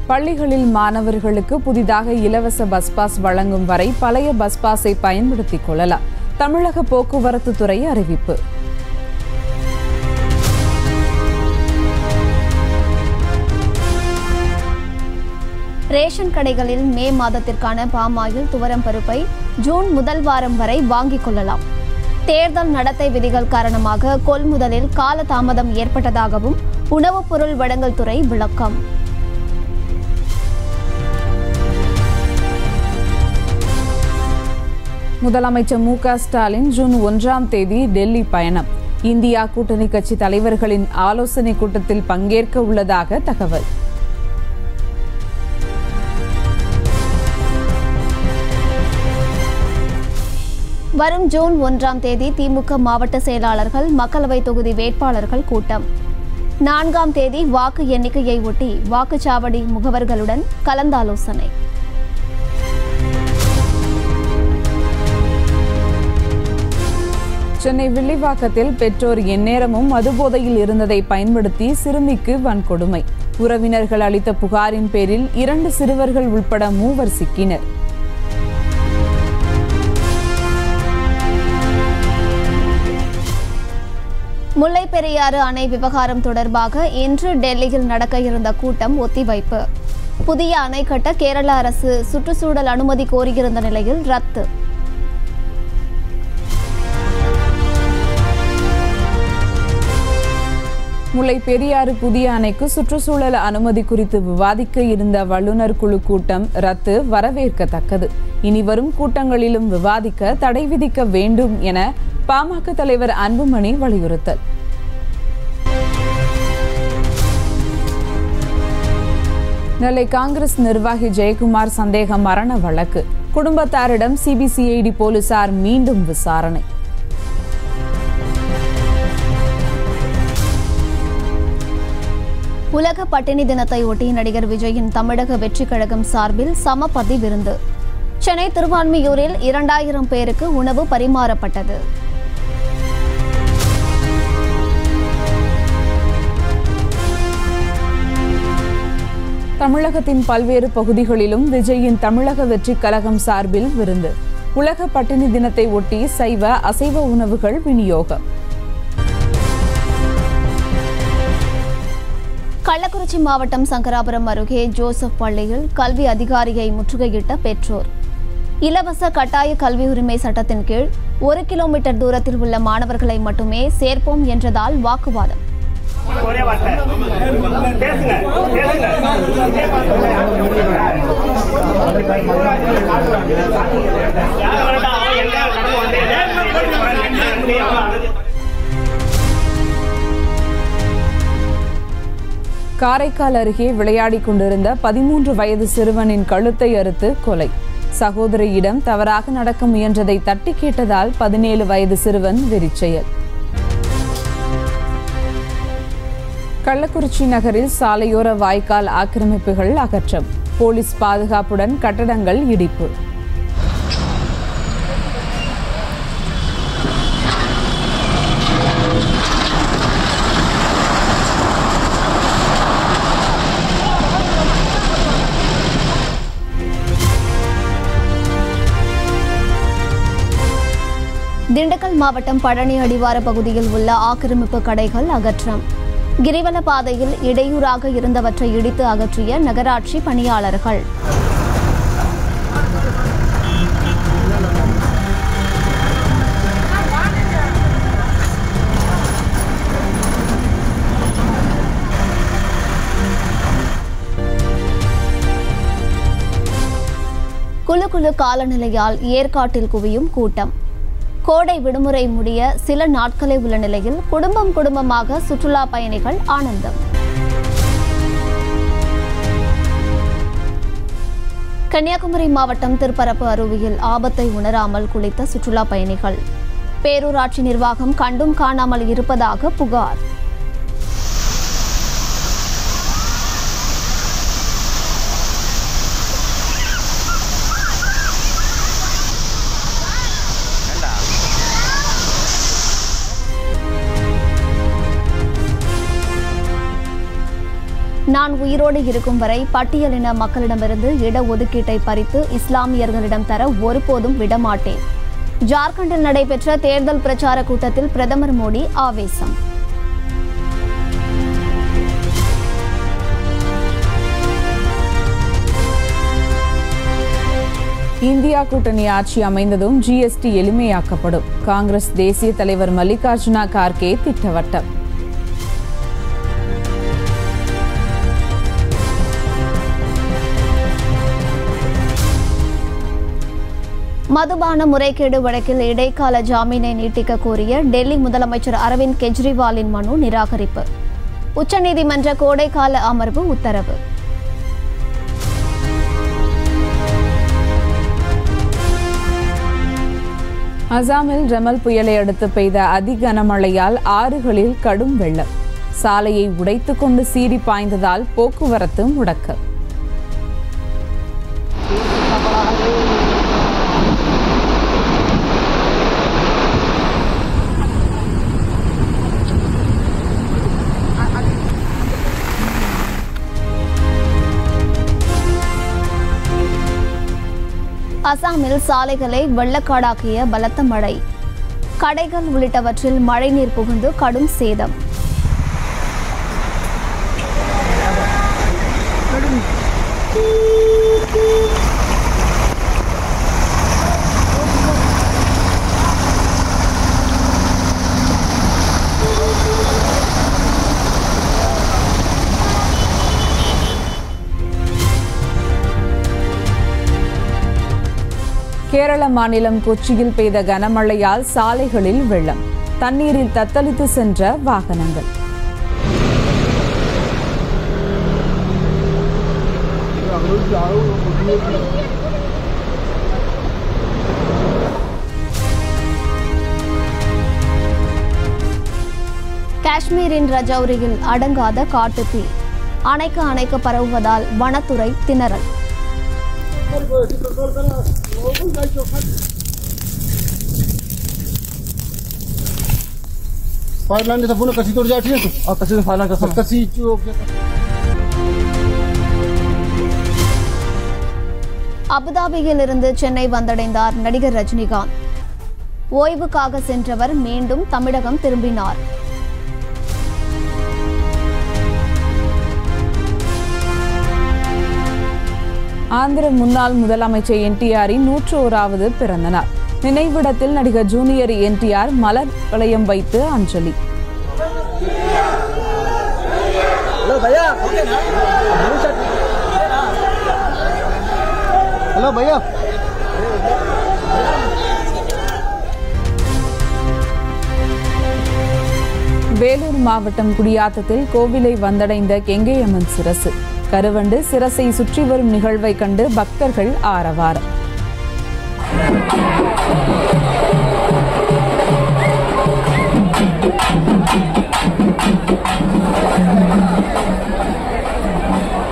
பள்ளிகளில் மாணவர்களுக்கு புதிதாக இலவச பஸ் பாஸ் வழங்கும் வரை பழைய பஸ் பாஸை பயன்படுத்திக் கொள்ளலாம் தமிழக போக்குவரத்து துறை அறிவிப்பு ரேஷன் கடைகளில் மே மாதத்திற்கான பாமாயில் துவரம் பருப்பை ஜூன் முதல் வாரம் வரை வாங்கிக் கொள்ளலாம் தேர்தல் நடத்தை விதிகள் காரணமாக கொள்முதலில் கால தாமதம் ஏற்பட்டதாகவும் உணவுப் பொருள் வழங்கல் துறை விளக்கம் முதலமைச்சர் மு க ஸ்டாலின் ஜூன் ஒன்றாம் தேதி டெல்லி பயணம் இந்தியா கூட்டணி கட்சி தலைவர்களின் ஆலோசனை கூட்டத்தில் பங்கேற்க உள்ளதாக தகவல் வரும் ஜூன் ஒன்றாம் தேதி திமுக மாவட்ட செயலாளர்கள் மக்களவை தொகுதி வேட்பாளர்கள் கூட்டம் நான்காம் தேதி வாக்கு எண்ணிக்கையை ஒட்டி வாக்குச்சாவடி முகவர்களுடன் கலந்தாலோசனை சென்னை வில்லிவாக்கத்தில் பெற்றோர் எந்நேரமும் மதுபோதையில் இருந்ததை பயன்படுத்தி சிறுமிக்கு வன்கொடுமை உறவினர்கள் அளித்த புகாரின் பேரில் இரண்டு சிறுவர்கள் உட்பட மூவர் சிக்கினர் முல்லை பெரியாறு அணை விவகாரம் தொடர்பாக இன்று டெல்லியில் நடக்க இருந்த கூட்டம் ஒத்திவைப்பு புதிய அணை கட்ட கேரள அரசு சுற்றுச்சூழல் அனுமதி கோரியிருந்த நிலையில் ரத்து முல்லை பெரியாறு புதிய அணைக்கு சுற்றுச்சூழல் அனுமதி குறித்து விவாதிக்க இருந்த வல்லுநர் குழு கூட்டம் ரத்து வரவேற்கத்தக்கது இனி வரும் கூட்டங்களிலும் விவாதிக்க தடை விதிக்க வேண்டும் என பாமக தலைவர் அன்புமணி வலியுறுத்தல் நெல்லை காங்கிரஸ் நிர்வாகி ஜெயக்குமார் சந்தேக மரண வழக்கு குடும்பத்தாரிடம் சிபிசிஐடி போலீசார் மீண்டும் விசாரணை உலக பட்டினி தினத்தை ஒட்டி நடிகர் விஜயின் தமிழக வெற்றிக் கழகம் சார்பில் சமபதி விருந்து சென்னை திருவான்மியூரில் இரண்டாயிரம் பேருக்கு உணவு பரிமாறப்பட்டது தமிழகத்தின் பல்வேறு பகுதிகளிலும் விஜயின் தமிழக வெற்றிக் கழகம் சார்பில் விருந்து உலக பட்டினி தினத்தை ஒட்டி சைவ அசைவ உணவுகள் விநியோகம் கள்ளக்குறிச்சி மாவட்டம் சங்கராபுரம் அருகே ஜோசப் பள்ளியில் கல்வி அதிகாரியை முற்றுகையிட்ட பெற்றோர் இலவச கட்டாய கல்வி உரிமை சட்டத்தின் கீழ் ஒரு கிலோமீட்டர் தூரத்தில் உள்ள மாணவர்களை மட்டுமே சேர்ப்போம் என்றதால் வாக்குவாதம் ஒரே வார்த்தை பேசுங்க பேசுங்க யார் வேண்டாம் அவன் எங்க நடந்து வந்தே காரைக்கால் அருகே விளையாடிக் கொண்டிருந்த பதிமூன்று வயது சிறுவனின் கழுத்தை அறுத்து கொலை சகோதரியிடம் தவறாக நடக்க முயன்றதை தட்டி கேட்டதால் பதினேழு வயது சிறுவன் வெறிச்செயல் கள்ளக்குறிச்சி நகரில் சாலையோர வாய்க்கால் ஆக்கிரமிப்புகள் அகற்றம் போலீஸ் பாதுகாப்புடன் கட்டடங்கள் இடிப்பு திண்டுக்கல் மாவட்டம் பழனி அடிவார பகுதியில் உள்ள ஆக்கிரமிப்பு கடைகள் அகற்றம் கிரிவல பாதையில் இடையூறாக இருந்தவற்றை இடித்து அகற்றிய நகராட்சி பணியாளர்கள் குளு குளு காலநிலையால் ஏற்காட்டில் குவியும் கூட்டம் கோடை விடுமுறை முடிய சில நாட்களே உள்ள நிலையில் குடும்பம் குடும்பமாக சுற்றுலா பயணிகள் ஆனந்தம் கன்னியாகுமரி மாவட்டம் திருப்பரப்பு அருவியில் ஆபத்தை உணராமல் குளித்த சுற்றுலா பயணிகள் பேரூராட்சி நிர்வாகம் கண்டும் காணாமல் இருப்பதாக புகார் நான் உயிரோடு இருக்கும் வரை பட்டியலின மக்களிடமிருந்து இடஒதுக்கீட்டை பறித்து இஸ்லாமியர்களிடம் தர ஒருபோதும் விடமாட்டேன் ஜார்க்கண்டில் நடைபெற்ற தேர்தல் பிரச்சார கூட்டத்தில் பிரதமர் மோடி ஆவேசம் இந்தியா கூட்டணி ஆட்சி அமைந்ததும் ஜிஎஸ்டி எளிமையாக்கப்படும் காங்கிரஸ் தேசிய தலைவர் மல்லிகார்ஜுனா கார்கே திட்டவட்டம் மதுபான முறைகேடு வழக்கில் இடைக்கால ஜாமீனை நீட்டிக்க கோரிய டெல்லி முதலமைச்சர் அரவிந்த் கெஜ்ரிவாலின் மனு நிராகரிப்பு உச்சநீதிமன்ற கோடைக்கால அமர்வு உத்தரவு அசாமில் ரெமல் புயலை அடுத்து பெய்த அதி கனமழையால் ஆறுகளில் கடும் வெள்ளம் சாலையை உடைத்துக் கொண்டு சீறி பாய்ந்ததால் போக்குவரத்து முடக்கு அசாமில் சாலைகளை வெள்ளக்காடாக்கிய பலத்த மழை கடைகள் உள்ளிட்டவற்றில் மழைநீர் புகுந்து கடும் சேதம் கேரள மாநிலம் கொச்சியில் பெய்த கனமழையால் சாலைகளில் வெள்ளம் தண்ணீரில் தத்தளித்து சென்ற வாகனங்கள் காஷ்மீரின் ரஜௌரியில் அடங்காத காட்டுத்தீ அணைக்க அணைக்க பரவுவதால் வனத்துறை திணறல் फायर लाइन पूर्ण कसी तोड़ जाती है तो कसी से फायर लाइन कसी चौक அபுதாபியில் இருந்து சென்னை வந்தடைந்தார் நடிகர் ரஜினிகாந்த் ஓய்வுக்காக சென்றவர் மீண்டும் தமிழகம் திரும்பினார் ஆந்திர முன்னாள் முதலமைச்சர் என்டிஆரின் நூற்று ஓராவது பிறந்த நாள் நினைவிடத்தில் நடிகர் ஜூனியர் என்டிஆர் மலர் வளையம் வைத்து அஞ்சலி हेलो भैया வேலூர் மாவட்டம் குடியாத்தத்தில் கோவிலை வந்தடைந்த கெங்கையம்மன் சிரசு கருவண்டு சிரசை சுற்றி வரும் நிகழ்வை கண்டு பக்தர்கள் ஆரவாரம்